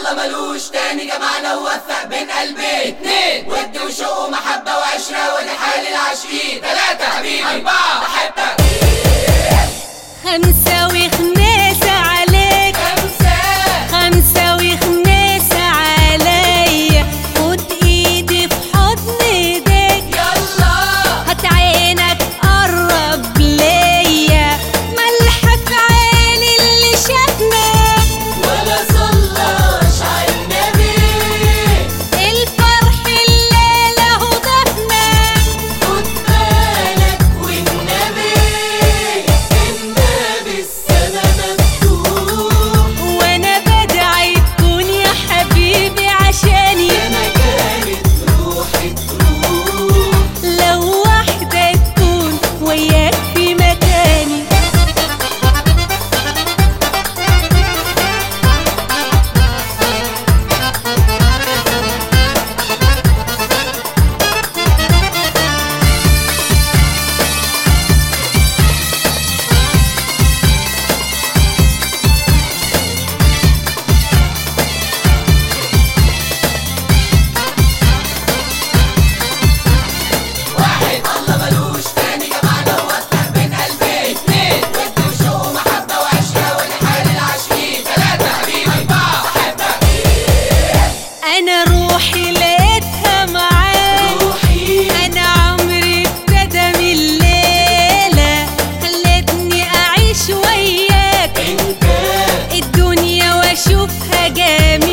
الله ملوش تاني جمعنا ووفق بين قلبين اتنين ود وشوق ومحبة وعشرة ودي حال العاشقين تلاتة حبيبي أربعة بحبك خمسة وخماسة عليك خمسة خمسة وخماسة عليا خد ايدي في حضن ايديك يلا هات عينك قرب ليا ملحك عيني اللي شافنا ولا صلاش على النبي الفرح الليلة هو ضفنا خد بالك والنبي النبي السما مفتوح وانا بدعي تكون يا حبيبي عشاني أنا كانت روحي تروح لو واحدة تكون وياك في مكاني واحد الله ملوش تاني جمعنا ووفق بين قلبين اتنين ود وشوق ومحبة وعشرة ودي حال العاشقين تلاتة حبيبي أربعة بحبك انا روحي لقيتها معاك روحي انا عمري ابتدى من الليلة خلتني اعيش وياك انت الدنيا واشوفها جميلة